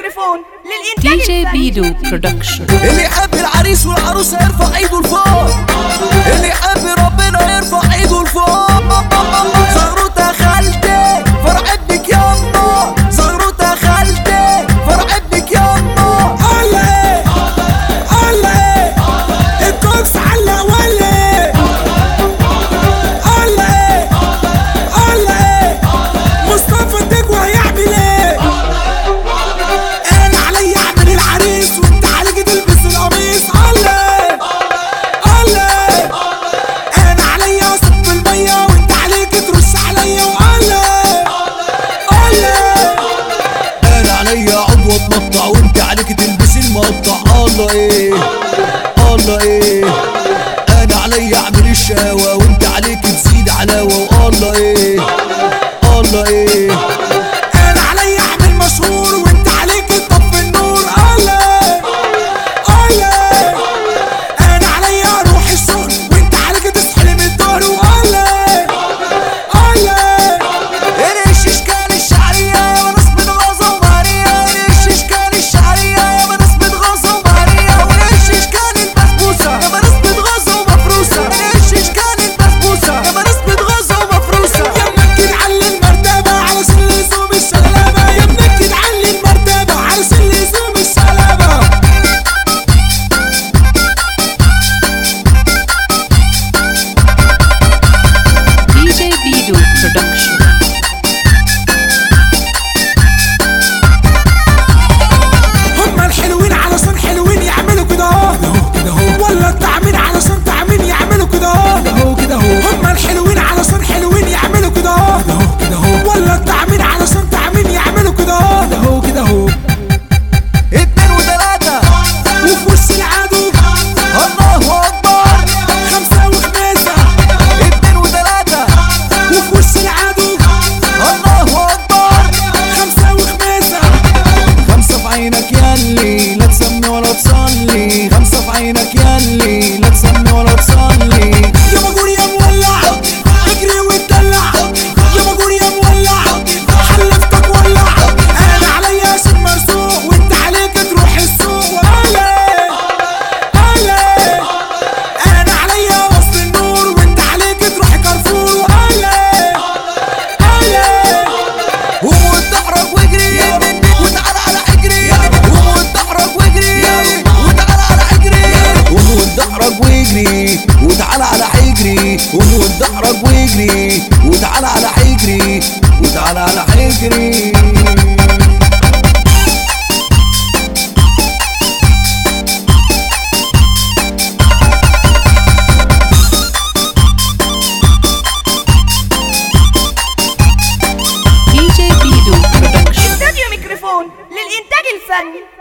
ميكروفون دي للإنتاج جي الفني. بيدو برودكشن اللي يحب العريس والعروسة يرفع ايده لفوق اللي يحب ربنا يرفع ايده لفوق زغروطة خالتي فرع ابنك يما زغروطة خالتي فرع ابنك يما علي علي الكوكس على ولي علي علي مصطفى الدجوى هيعمل ايه انا علي اعمل العريس وانت عليك تلبس القميص علي علي انا علي اصب الميه وانت عليك ترش عليا وعلي علي انا عليا عضو اتنطع وانت عليك تلبسي المقطع الله ايه الله ايه انا عليا اعمل الشهوة وانت عليك تزيد علاوة والله ايه الله ايه انا علي اعمل مشهور وانت عليك تطفي النور الله الله انا علي اروح الشغل وانت عليك تصحى من الظهر والله الله ايش اشكال الشعرية يا وناس بتغاظة ومهرية ايش اشكال الشعرية يا وناس بتغاظة ومهرية وايش اشكال البسبوسة يا وناس بتغاظة ومفروسة ايش اشكال البسبوسة يا وناس بتغاظة ومفروسة يا ابنك تعلي المرتبة علشان لزوم الشلابة يا ابنك تعلي المرتبة علشان لزوم الشلابة دي جي بيدو برودكشن هما الحلوين علشان حلوين يعملوا كده اهو كده اهو ولا التعمين علشان تعمين يعملوا كده اهو كده اهو كده اهو هما الحلوين علشان حلوين يعملوا كده اهو كده اهو كده اهو ولا التعمين علشان تعمين يعملوا كده اهو كده اهو كده اهو اتنين وتلاتة وفي وش العدو الله اكبر خمسة وخميسة اتنين وتلاتة وفي وش العدو الله اكبر خمسة وخميسة خمسة في عينك ياللي لا تسمي ولا تصلي خمسة في عينك ياللي لا تسمي ولا تصلي يا مجور يا مولع اجري واتدلع يا مجور يا مولع حلفتك ولع انا عليا شد مرسوق وانت عليك تروح السوق ولا ولا انا عليا وسط النور وانت عليك تروح كارفور ولا ولا قوم واتدحرج واجري وتعال على حجري قوم واتدحرج واجري وتعال على حجري قوم واتدحرج واجري وتعال على حجري قوم واتدحرج واجري وتعال على حجري وتعال على حجري دي جي بيدو برودكشن استوديو ميكروفون للإنتاج الفني